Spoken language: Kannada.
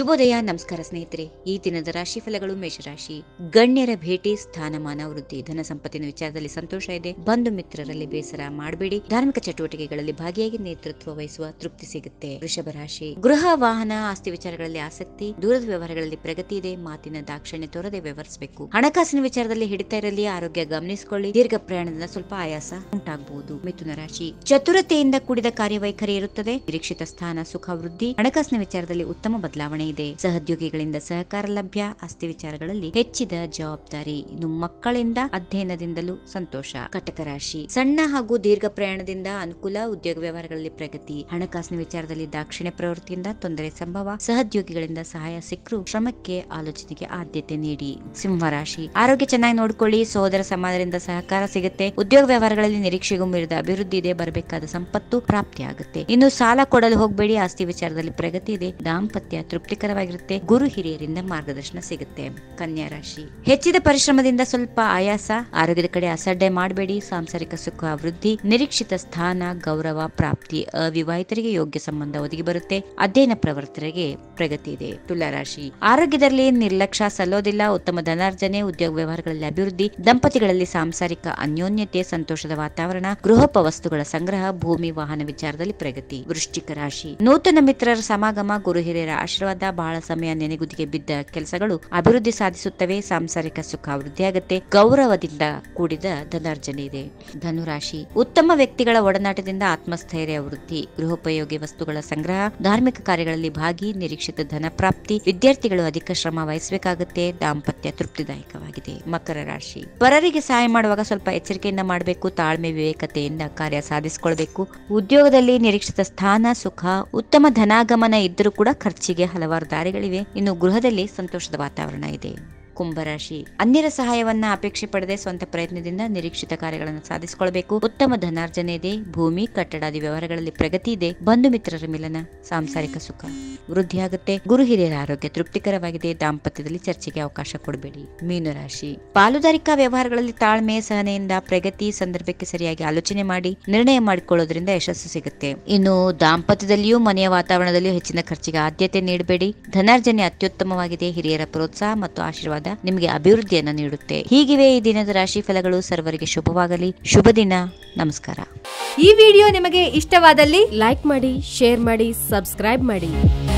ಶುಭೋದಯ ನಮಸ್ಕಾರ ಸ್ನೇಹಿತರೆ ಈ ದಿನದ ರಾಶಿ ಫಲಗಳು ಮೇಷರಾಶಿ ಗಣ್ಯರ ಭೇಟಿ ಸ್ಥಾನಮಾನ ವೃದ್ಧಿ ಧನ ಸಂಪತ್ತಿನ ವಿಚಾರದಲ್ಲಿ ಸಂತೋಷ ಇದೆ ಬಂಧು ಮಿತ್ರರಲ್ಲಿ ಬೇಸರ ಮಾಡಬೇಡಿ ಧಾರ್ಮಿಕ ಚಟುವಟಿಕೆಗಳಲ್ಲಿ ಭಾಗಿಯಾಗಿ ನೇತೃತ್ವ ವಹಿಸುವ ತೃಪ್ತಿ ಸಿಗುತ್ತೆ ವೃಷಭ ರಾಶಿ ಗೃಹ ವಾಹನ ಆಸ್ತಿ ವಿಚಾರಗಳಲ್ಲಿ ಆಸಕ್ತಿ ದೂರದ ವ್ಯವಹಾರಗಳಲ್ಲಿ ಪ್ರಗತಿ ಇದೆ ಮಾತಿನ ದಾಕ್ಷಿಣ್ಯ ತೋರದೆ ವ್ಯವಹರಿಸಬೇಕು ಹಣಕಾಸಿನ ವಿಚಾರದಲ್ಲಿ ಹಿಡಿತಾ ಇರಲಿ ಆರೋಗ್ಯ ಗಮನಿಸಿಕೊಳ್ಳಿ ದೀರ್ಘ ಪ್ರಯಾಣದಿಂದ ಸ್ವಲ್ಪ ಆಯಾಸ ಉಂಟಾಗಬಹುದು ಮಿಥುನ ರಾಶಿ ಚತುರತೆಯಿಂದ ಕೂಡಿದ ಕಾರ್ಯವೈಖರಿ ಇರುತ್ತದೆ ನಿರೀಕ್ಷಿತ ಸ್ಥಾನ ಸುಖ ವೃದ್ಧಿ ಹಣಕಾಸಿನ ವಿಚಾರದಲ್ಲಿ ಉತ್ತಮ ಬದಲಾವಣೆ ಇದೆ ಸಹೋದ್ಯೋಗಿಗಳಿಂದ ಸಹಕಾರ ಲಭ್ಯ ಆಸ್ತಿ ವಿಚಾರಗಳಲ್ಲಿ ಹೆಚ್ಚಿದ ಜವಾಬ್ದಾರಿ ಇನ್ನು ಮಕ್ಕಳಿಂದ ಅಧ್ಯಯನದಿಂದಲೂ ಸಂತೋಷ ಕಟಕ ರಾಶಿ ಸಣ್ಣ ಹಾಗೂ ದೀರ್ಘ ಪ್ರಯಾಣದಿಂದ ಅನುಕೂಲ ಉದ್ಯೋಗ ವ್ಯವಹಾರಗಳಲ್ಲಿ ಪ್ರಗತಿ ಹಣಕಾಸಿನ ವಿಚಾರದಲ್ಲಿ ದಾಕ್ಷಿಣ್ಯ ಪ್ರವೃತ್ತಿಯಿಂದ ತೊಂದರೆ ಸಂಭವ ಸಹೋದ್ಯೋಗಿಗಳಿಂದ ಸಹಾಯ ಸಿಕ್ಕರು ಶ್ರಮಕ್ಕೆ ಆಲೋಚನೆಗೆ ಆದ್ಯತೆ ನೀಡಿ ಸಿಂಹರಾಶಿ ಆರೋಗ್ಯ ಚೆನ್ನಾಗಿ ನೋಡಿಕೊಳ್ಳಿ ಸಹೋದರ ಸಮಾಜದಿಂದ ಸಹಕಾರ ಸಿಗುತ್ತೆ ಉದ್ಯೋಗ ವ್ಯವಹಾರಗಳಲ್ಲಿ ನಿರೀಕ್ಷೆಗೂ ಮೀರಿದ ಅಭಿವೃದ್ಧಿ ಇದೆ ಬರಬೇಕಾದ ಸಂಪತ್ತು ಪ್ರಾಪ್ತಿಯಾಗುತ್ತೆ ಇನ್ನು ಸಾಲ ಕೊಡಲು ಹೋಗಬೇಡಿ ಆಸ್ತಿ ವಿಚಾರದಲ್ಲಿ ಪ್ರಗತಿ ಇದೆ ದಾಂಪತ್ಯ ತೃಪ್ತಿಕರವಾಗಿರುತ್ತೆ ಗುರು ಹಿರಿಯರಿಂದ ಮಾರ್ಗದರ್ಶನ ಸಿಗುತ್ತೆ ಕನ್ಯಾ ರಾಶಿ ಹೆಚ್ಚಿದ ಪರಿಶ್ರಮದಿಂದ ಸ್ವಲ್ಪ ಆಯಾಸ ಆರೋಗ್ಯದ ಕಡೆ ಅಸಡ್ಡೆ ಮಾಡಬೇಡಿ ಸಾಂಸಾರಿಕ ಸುಖ ವೃದ್ಧಿ ನಿರೀಕ್ಷಿತ ಸ್ಥಾನ ಗೌರವ ಪ್ರಾಪ್ತಿ ಅವಿವಾಹಿತರಿಗೆ ಯೋಗ್ಯ ಸಂಬಂಧ ಒದಗಿ ಬರುತ್ತೆ ಅಧ್ಯಯನ ಪ್ರವರ್ತರಿಗೆ ಪ್ರಗತಿ ಇದೆ ತುಲಾ ರಾಶಿ ಆರೋಗ್ಯದಲ್ಲಿ ನಿರ್ಲಕ್ಷ್ಯ ಸಲ್ಲೋದಿಲ್ಲ ಉತ್ತಮ ಧನಾರ್ಜನೆ ಉದ್ಯೋಗ ವ್ಯವಹಾರಗಳಲ್ಲಿ ಅಭಿವೃದ್ಧಿ ದಂಪತಿಗಳಲ್ಲಿ ಸಾಂಸಾರಿಕ ಅನ್ಯೋನ್ಯತೆ ಸಂತೋಷದ ವಾತಾವರಣ ಗೃಹೋಪ ವಸ್ತುಗಳ ಸಂಗ್ರಹ ಭೂಮಿ ವಾಹನ ವಿಚಾರದಲ್ಲಿ ಪ್ರಗತಿ ವೃಶ್ಚಿಕ ರಾಶಿ ನೂತನ ಮಿತ್ರರ ಸಮಾಗಮ ಗುರು ಹಿರಿಯರ ಆಶೀರ್ವಾದ ಬಹಳ ಸಮಯ ನೆನೆಗುದಿಗೆ ಬಿದ್ದ ಕೆಲಸಗಳು ಅಭಿವೃದ್ಧಿ ಸಾಧಿಸುತ್ತವೆ ಸಾಂಸಾರಿಕ ಸುಖ ವೃದ್ಧಿಯಾಗುತ್ತೆ ಗೌರವದಿಂದ ಕೂಡಿದ ಧನಾರ್ಜನೆ ಇದೆ ಧನುರಾಶಿ ಉತ್ತಮ ವ್ಯಕ್ತಿಗಳ ಒಡನಾಟದಿಂದ ಆತ್ಮಸ್ಥೈರ್ಯ ವೃದ್ಧಿ ಗೃಹೋಪಯೋಗಿ ವಸ್ತುಗಳ ಸಂಗ್ರಹ ಧಾರ್ಮಿಕ ಕಾರ್ಯಗಳಲ್ಲಿ ಭಾಗಿ ನಿರೀಕ್ಷಿತ ಧನ ಪ್ರಾಪ್ತಿ ವಿದ್ಯಾರ್ಥಿಗಳು ಅಧಿಕ ಶ್ರಮ ವಹಿಸಬೇಕಾಗುತ್ತೆ ದಾಂಪತ್ಯ ತೃಪ್ತಿದಾಯಕವಾಗಿದೆ ಮಕರ ರಾಶಿ ಪರರಿಗೆ ಸಹಾಯ ಮಾಡುವಾಗ ಸ್ವಲ್ಪ ಎಚ್ಚರಿಕೆಯಿಂದ ಮಾಡಬೇಕು ತಾಳ್ಮೆ ವಿವೇಕತೆಯಿಂದ ಕಾರ್ಯ ಸಾಧಿಸಿಕೊಳ್ಬೇಕು ಉದ್ಯೋಗದಲ್ಲಿ ನಿರೀಕ್ಷಿತ ಸ್ಥಾನ ಸುಖ ಉತ್ತಮ ಧನಾಗಮನ ಇದ್ದರೂ ಕೂಡ ಖರ್ಚಿಗೆ ಹಲವಾರು ದಾರಿಗಳಿವೆ ಇನ್ನು ಗೃಹದಲ್ಲಿ ಸಂತೋಷದ ವಾತಾವರಣ ಇದೆ ಕುಂಭರಾಶಿ ಅನ್ಯರ ಸಹಾಯವನ್ನ ಅಪೇಕ್ಷೆ ಪಡೆದೆ ಸ್ವಂತ ಪ್ರಯತ್ನದಿಂದ ನಿರೀಕ್ಷಿತ ಕಾರ್ಯಗಳನ್ನು ಸಾಧಿಸಿಕೊಳ್ಬೇಕು ಉತ್ತಮ ಧನಾರ್ಜನೆ ಇದೆ ಭೂಮಿ ಕಟ್ಟಡಾದಿ ವ್ಯವಹಾರಗಳಲ್ಲಿ ಪ್ರಗತಿ ಇದೆ ಬಂಧು ಮಿತ್ರರ ಮಿಲನ ಸಾಂಸಾರಿಕ ಸುಖ ವೃದ್ಧಿಯಾಗುತ್ತೆ ಗುರು ಹಿರಿಯರ ಆರೋಗ್ಯ ತೃಪ್ತಿಕರವಾಗಿದೆ ದಾಂಪತ್ಯದಲ್ಲಿ ಚರ್ಚೆಗೆ ಅವಕಾಶ ಕೊಡಬೇಡಿ ಮೀನರಾಶಿ ಪಾಲುದಾರಿಕಾ ವ್ಯವಹಾರಗಳಲ್ಲಿ ತಾಳ್ಮೆ ಸಹನೆಯಿಂದ ಪ್ರಗತಿ ಸಂದರ್ಭಕ್ಕೆ ಸರಿಯಾಗಿ ಆಲೋಚನೆ ಮಾಡಿ ನಿರ್ಣಯ ಮಾಡಿಕೊಳ್ಳೋದ್ರಿಂದ ಯಶಸ್ಸು ಸಿಗುತ್ತೆ ಇನ್ನು ದಾಂಪತ್ಯದಲ್ಲಿಯೂ ಮನೆಯ ವಾತಾವರಣದಲ್ಲಿಯೂ ಹೆಚ್ಚಿನ ಖರ್ಚಿಗೆ ಆದ್ಯತೆ ನೀಡಬೇಡಿ ಧನಾರ್ಜನೆ ಅತ್ಯುತ್ತಮವಾಗಿದೆ ಹಿರಿಯರ ಪ್ರೋತ್ಸಾಹ ಮತ್ತು ಆಶೀರ್ವಾದ ನಿಮಗೆ ಅಭಿವೃದ್ಧಿಯನ್ನು ನೀಡುತ್ತೆ ಹೀಗಿವೆ ಈ ದಿನದ ರಾಶಿ ಫಲಗಳು ಸರ್ವರಿಗೆ ಶುಭವಾಗಲಿ ಶುಭ ದಿನ ನಮಸ್ಕಾರ ಈ ವಿಡಿಯೋ ನಿಮಗೆ ಇಷ್ಟವಾದಲ್ಲಿ ಲೈಕ್ ಮಾಡಿ ಶೇರ್ ಮಾಡಿ ಸಬ್ಸ್ಕ್ರೈಬ್ ಮಾಡಿ